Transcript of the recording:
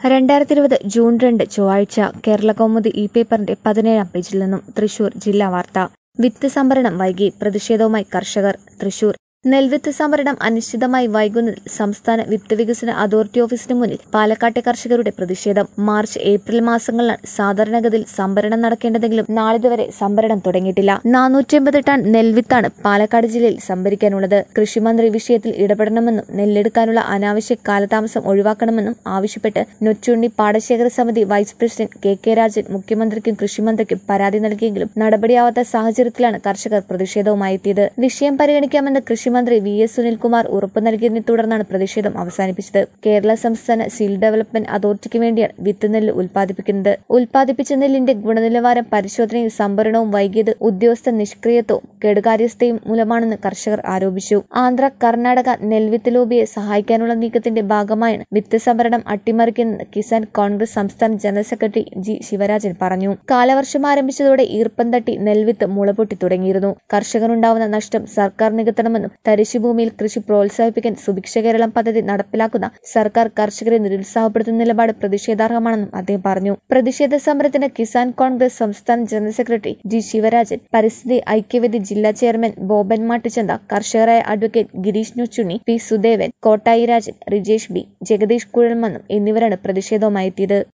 രണ്ടായിരത്തി ഇരുപത് ജൂൺ രണ്ട് ചൊവ്വാഴ്ച കേരള കൗമുദി ഇ പേപ്പറിന്റെ പതിനേഴാം പേജിൽ നിന്നും തൃശൂർ ജില്ലാ വാർത്ത വിത്ത് സംഭരണം വൈകി പ്രതിഷേധവുമായി കർഷകർ തൃശൂർ നെൽവിത്ത് സംഭരണം അനിശ്ചിതമായി വൈകുന്നതിൽ സംസ്ഥാന വിത്ത് വികസന അതോറിറ്റി ഓഫീസിന് മുന്നിൽ പാലക്കാട്ടെ കർഷകരുടെ പ്രതിഷേധം മാർച്ച് ഏപ്രിൽ മാസങ്ങളിലാണ് സാധാരണഗതിയിൽ സംഭരണം നടക്കേണ്ടതെങ്കിലും നാളിതുവരെ സംഭരണം തുടങ്ങിയിട്ടില്ല നാനൂറ്റി ടൺ നെൽവിത്താണ് പാലക്കാട് ജില്ലയിൽ സംഭരിക്കാനുള്ളത് കൃഷിമന്ത്രി വിഷയത്തിൽ ഇടപെടണമെന്നും നെല്ലെടുക്കാനുള്ള അനാവശ്യ കാലതാമസം ഒഴിവാക്കണമെന്നും ആവശ്യപ്പെട്ട് നൊച്ചുണ്ണി പാടശേഖര സമിതി vice president K K Rajan മുഖ്യമന്ത്രിക്കും കൃഷിമന്ത്രിക്കും പരാതി നൽകിയെങ്കിലും നടപടിയാവാത്ത സാഹചര്യത്തിലാണ് കർഷകർ പ്രതിഷേധവുമായി എത്തിയത് വിഷയം പരിഗണിക്കാമെന്ന് കൃഷിമന്ത്രി വി എസ് സുനിൽകുമാർ ഉറപ്പു നൽകിയതിനെ തുടർന്നാണ് പ്രതിഷേധം അവസാനിപ്പിച്ചത് കേരള സംസ്ഥാന സീൽ ഡെവലപ്മെന്റ് അതോറിറ്റിക്ക് വേണ്ടിയാണ് വിത്ത് നെല്ല് ഉൽപ്പാദിപ്പിക്കുന്നത് ഉൽപ്പാദിപ്പിച്ച നെല്ലിന്റെ ഗുണനിലവാരം പരിശോധനയും സംഭരണവും വൈകിയത് ഉദ്യോഗസ്ഥ നിഷ്ക്രിയത്വവും കെടുകാര്യസ്ഥയും മൂലമാണെന്ന് കർഷകർ ആരോപിച്ചു ആന്ധ്ര കർണാടക നെൽവിത്ത് ലോബിയെ സഹായിക്കാനുള്ള നീക്കത്തിന്റെ ഭാഗമായാണ് വിത്ത് സംഭരണം അട്ടിമറിക്കുന്നതെന്ന് കിസാൻ കോൺഗ്രസ് സംസ്ഥാന ജനറൽ സെക്രട്ടറി ജി ശിവരാജൻ പറഞ്ഞു കാലവർഷം ആരംഭിച്ചതോടെ ഈർപ്പം തട്ടി നെൽവിത്ത് മുളപൊട്ടി തുടങ്ങിയിരുന്നു കർഷകനുണ്ടാവുന്ന നഷ്ടം സർക്കാർ നികത്തണമെന്നും തരിശുഭൂമിയിൽ കൃഷി പ്രോത്സാഹിപ്പിക്കാൻ സുഭിക്ഷ കേരളം പദ്ധതി നടപ്പിലാക്കുന്ന സർക്കാർ കർഷകരെ നിരുത്സാഹപ്പെടുത്തുന്ന നിലപാട് പ്രതിഷേധാർഹമാണെന്നും അദ്ദേഹം പറഞ്ഞു പ്രതിഷേധ സമരത്തിന് കിസാൻ കോൺഗ്രസ് സംസ്ഥാന ജനറൽ സെക്രട്ടറി ജി ശിവരാജൻ പരിസ്ഥിതി ഐക്യവേദി ജില്ലാ ചെയർമാൻ ബോബൻ മാട്ടുചന്ത കർഷകരായ advocate Girish Nochunni P Sudevan Kottayi Rajan Rijesh B Jagadeesh കുഴൽമന്നും എന്നിവരാണ് പ്രതിഷേധവുമായി എത്തിയത്